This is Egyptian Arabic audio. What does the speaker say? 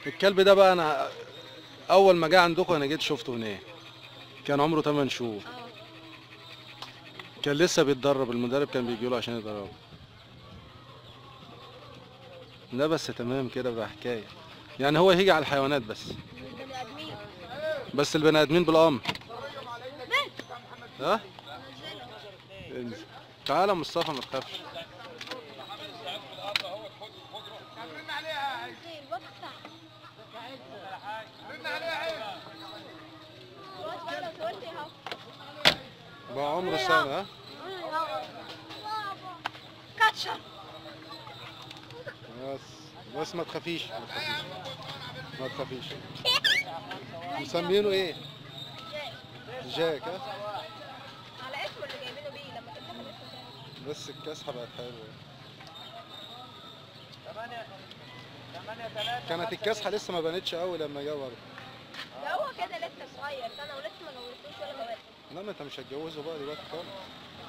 الكلب ده بقى انا اول ما جه عندكم انا جيت شفته هناك كان عمره 8 شهور اه كان لسه بيتدرب المدرب كان بيجي له عشان يدربه لا بس تمام كده بقى حكايه يعني هو هيجي على الحيوانات بس البني ادمين بس البني ادمين بالامر ها انزل. تعالى مصطفى ما تخافش زي الوقت خلاص بقى لو تقولي اهو بقى عمره سنه ها كاتشر بس بس ما تخافيش ما تخافيش ما تخافيش مسمينه ايه جاك ها على اسمه اللي جايبينه بيه لما تفتح الاسم بس الكاسحه بقت حلوه كانت الكاسحه لسه ما بانتش قوي لما جه برضه ده هو كده لسه صغير سنه ولسه ما جوزتوش ولا جوزت لا ما انت مش هتجوزه بقى دلوقتي خالص